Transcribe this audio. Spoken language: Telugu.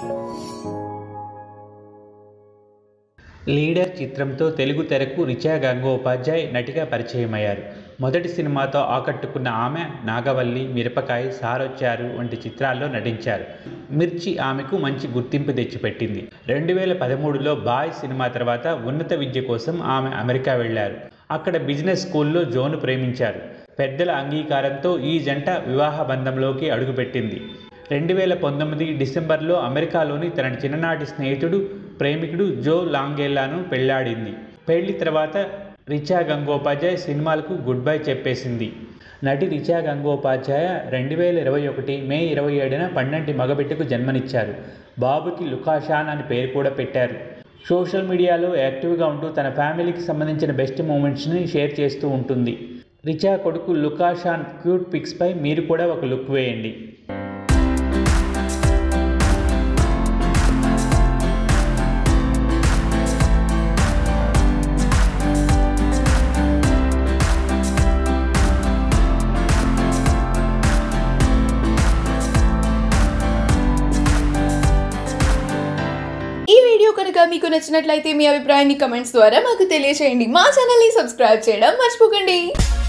లీడర్ చిత్రంతో తెలుగు తెరకు రిచా గంగోపాధ్యాయ్ నటిగా పరిచయమయ్యారు మొదటి సినిమాతో ఆకట్టుకున్న ఆమె నాగవల్లి మిరపకాయ సారొచ్చారు వంటి చిత్రాల్లో నటించారు మిర్చి ఆమెకు మంచి గుర్తింపు తెచ్చిపెట్టింది రెండు వేల పదమూడులో బాయ్ సినిమా తర్వాత ఉన్నత విద్య కోసం ఆమె అమెరికా వెళ్లారు అక్కడ బిజినెస్ స్కూల్లో జోను ప్రేమించారు పెద్దల అంగీకారంతో ఈ జంట వివాహ బంధంలోకి అడుగుపెట్టింది రెండు వేల పంతొమ్మిది డిసెంబర్లో అమెరికాలోని తన చిన్ననాటి స్నేహితుడు ప్రేమికుడు జో లాంగేలాను పెళ్లాడింది పెళ్లి తర్వాత రిచా గంగోపాధ్యాయ్ సినిమాలకు గుడ్ బై చెప్పేసింది నటి రిచా గంగోపాధ్యాయ రెండు వేల ఇరవై ఒకటి మే ఇరవై ఏడున పన్నెంటి మగబిడ్డకు జన్మనిచ్చారు బాబుకి లుకాషాన్ అని పేరు కూడా పెట్టారు సోషల్ మీడియాలో యాక్టివ్గా ఉంటూ తన ఫ్యామిలీకి సంబంధించిన బెస్ట్ మూమెంట్స్ని షేర్ చేస్తూ ఉంటుంది రిచా కొడుకు లుకాషాన్ క్యూట్ పిక్స్పై మీరు కూడా ఒక లుక్ వేయండి ఈ వీడియో కనుక మీకు నచ్చినట్లయితే మీ అభిప్రాయాన్ని కమెంట్స్ ద్వారా మాకు తెలియజేయండి మా ఛానల్ని సబ్స్క్రైబ్ చేయడం మర్చిపోకండి